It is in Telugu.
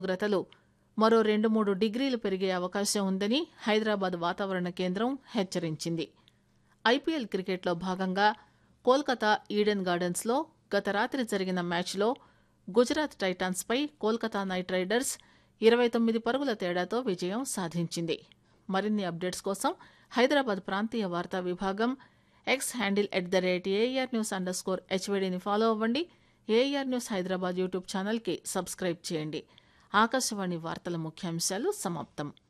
ఉష్ణోగ్రతలు మరో రెండు మూడు డిగ్రీలు పెరిగే అవకాశం ఉందని హైదరాబాద్ వాతావరణ కేంద్రం హెచ్చరించింది ఐపీఎల్ క్రికెట్లో భాగంగా కోల్కతా ఈడెన్ గార్డెన్స్లో గత రాత్రి జరిగిన మ్యాచ్లో గుజరాత్ టైటాన్స్పై కోల్కతా నైట్ రైడర్స్ ఇరవై తొమ్మిది పరుగుల తేడాతో విజయం సాధించింది మరిన్ని అప్డేట్స్ కోసం హైదరాబాద్ ప్రాంతీయ వార్తా విభాగం X handle at the rate AR news underscore హెచ్వీడీని ఫాలో అవ్వండి ఏఆర్ న్యూస్ హైదరాబాద్ యూట్యూబ్ ఛానల్కి సబ్స్క్రైబ్ చేయండి ఆకాశవాణి వార్తల ముఖ్యాంశాలు సమాప్తం